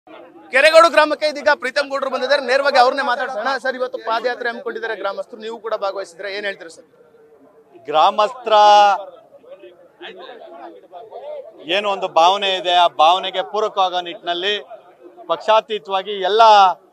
ಕೆರೆಗೋಡು ಗ್ರಾಮಕ್ಕೆ ಇದೀಗ ಪ್ರೀತಮ್ ಗೌಡ್ರು ಬಂದಿದ್ದಾರೆ ನೇರವಾಗಿ ಅವ್ರನ್ನೇ ಮಾತಾಡ್ಸೋಣ ಸರ್ ಇವತ್ತು ಪಾದಯಾತ್ರೆ ಹಮ್ಮಿಕೊಂಡಿದ್ದಾರೆ ಗ್ರಾಮಸ್ಥರು ನೀವು ಕೂಡ ಭಾಗವಹಿಸಿದ್ರೆ ಏನ್ ಹೇಳ್ತೀರಿ ಸರ್ ಗ್ರಾಮಸ್ಥರ ಏನು ಒಂದು ಭಾವನೆ ಇದೆ ಆ ಭಾವನೆಗೆ ಪೂರಕವಾಗೋ ನಿಟ್ಟಿನಲ್ಲಿ ಪಕ್ಷಾತೀತವಾಗಿ ಎಲ್ಲ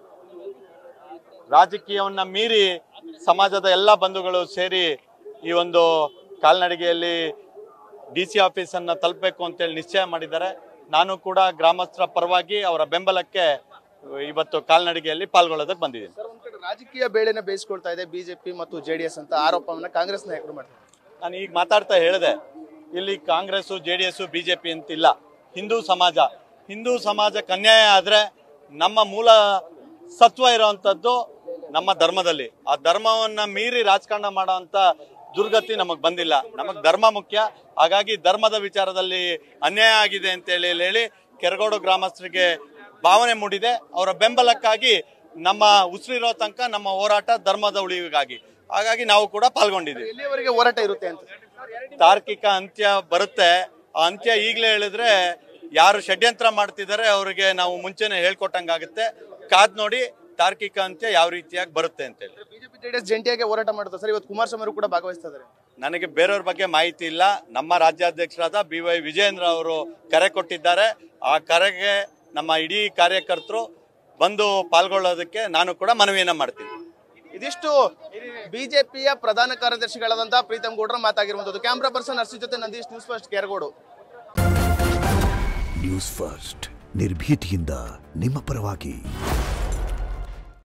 ರಾಜಕೀಯವನ್ನ ಮೀರಿ ಸಮಾಜದ ಎಲ್ಲ ಬಂಧುಗಳು ಸೇರಿ ಈ ಒಂದು ಕಾಲ್ನಡಿಗೆಯಲ್ಲಿ ಡಿ ಸಿ ಆಫೀಸನ್ನು ತಲುಪಬೇಕು ಅಂತೇಳಿ ನಿಶ್ಚಯ ಮಾಡಿದ್ದಾರೆ ನಾನು ಕೂಡ ಗ್ರಾಮಸ್ಥರ ಪರವಾಗಿ ಅವರ ಬೆಂಬಲಕ್ಕೆ ಇವತ್ತು ಕಾಲ್ನಡಿಗೆಯಲ್ಲಿ ಪಾಲ್ಗೊಳ್ಳೋದಕ್ಕೆ ಬಂದಿದ್ದೀನಿ ಸರ್ ಒಂದ್ ಕಡೆ ರಾಜಕೀಯ ಬೇಳೆನ ಬೇಯಿಸ್ಕೊಳ್ತಾ ಇದೆ ಬಿಜೆಪಿ ಮತ್ತು ಜೆಡಿಎಸ್ ಅಂತ ಆರೋಪವನ್ನ ಕಾಂಗ್ರೆಸ್ ನಾಯಕರು ಮಾಡ್ತಾರೆ ನಾನು ಈಗ ಮಾತಾಡ್ತಾ ಹೇಳಿದೆ ಇಲ್ಲಿ Congress J D S B J P ಅಂತಿಲ್ಲ ಹಿಂದೂ ಸಮಾಜ ಹಿಂದೂ ಸಮಾಜಕ್ಕೆ ಅನ್ಯಾಯ ಆದರೆ ನಮ್ಮ ಮೂಲ ಸತ್ವ ಇರೋವಂಥದ್ದು ನಮ್ಮ ಧರ್ಮದಲ್ಲಿ ಆ ಧರ್ಮವನ್ನ ಮೀರಿ ರಾಜಕಾರಣ ಮಾಡೋವಂಥ ದುರ್ಗತಿ ನಮಗೆ ಬಂದಿಲ್ಲ ನಮಗೆ ಧರ್ಮ ಮುಖ್ಯ ಹಾಗಾಗಿ ಧರ್ಮದ ವಿಚಾರದಲ್ಲಿ ಅನ್ಯಾಯ ಆಗಿದೆ ಅಂತೇಳಿ ಹೇಳಿ ಕೆರಗೋಡು ಗ್ರಾಮಸ್ಥರಿಗೆ ಭಾವನೆ ಮೂಡಿದೆ ಅವರ ಬೆಂಬಲಕ್ಕಾಗಿ ನಮ್ಮ ಉಸಿರಿರೋ ತನಕ ನಮ್ಮ ಹೋರಾಟ ಧರ್ಮದ ಉಳಿವಿಗಾಗಿ ಹಾಗಾಗಿ ನಾವು ಕೂಡ ಪಾಲ್ಗೊಂಡಿದ್ದೀವಿ ಎಲ್ಲಿಯವರೆಗೆ ಹೋರಾಟ ಇರುತ್ತೆ ಅಂತ ತಾರ್ಕಿಕ ಅಂತ್ಯ ಬರುತ್ತೆ ಆ ಅಂತ್ಯ ಈಗಲೇ ಹೇಳಿದ್ರೆ ಯಾರು ಷಡ್ಯಂತ್ರ ಮಾಡ್ತಿದ್ದಾರೆ ಅವರಿಗೆ ನಾವು ಮುಂಚೆನೆ ಹೇಳ್ಕೊಟ್ಟಂಗಾಗುತ್ತೆ ಕಾದ್ ನೋಡಿ ತಾರ್ಕಿಕ ಅಂತ್ಯ ಯಾವ ರೀತಿಯಾಗಿ ಬರುತ್ತೆ ಅಂತೇಳಿ ಬಿಜೆಪಿ ಜೆಡಿಎಸ್ ಜಂಟಿಯಾಗಿ ಹೋರಾಟ ಮಾಡುತ್ತೆ ಸರ್ ಇವತ್ತು ಕುಮಾರಸ್ವಾಮಿ ಅವರು ಕೂಡ ಭಾಗವಹಿಸ್ತಾ ಇದ್ದಾರೆ ನನಗೆ ಬೇರೆಯವ್ರ ಬಗ್ಗೆ ಮಾಹಿತಿ ಇಲ್ಲ ನಮ್ಮ ರಾಜ್ಯಾಧ್ಯಕ್ಷರಾದ ಬಿ ವೈ ವಿಜಯೇಂದ್ರ ಅವರು ಕರೆ ಕೊಟ್ಟಿದ್ದಾರೆ ಆ ಕರೆಗೆ ನಮ್ಮ ಇಡೀ ಕಾರ್ಯಕರ್ತರು ಬಂದು ಪಾಲ್ಗೊಳ್ಳೋದಕ್ಕೆ ನಾನು ಕೂಡ ಮನವಿಯನ್ನ ಮಾಡ್ತೀನಿ ಇದಿಷ್ಟು ಬಿಜೆಪಿಯ ಪ್ರಧಾನ ಕಾರ್ಯದರ್ಶಿಗಳಾದಂತಹ ಪ್ರೀತಮ್ ಗೌಡ್ರ ಮಾತಾಗಿರುವಂತದ್ದು ಕ್ಯಾಮ್ರಾ ಪರ್ಸನ್ ಹರ್ಷಿ ಜೊತೆ Nandish news first Keragodu news first ನಿರ್ಭೀತಿಯಿಂದ ನಿಮ್ಮ ಪರವಾಗಿ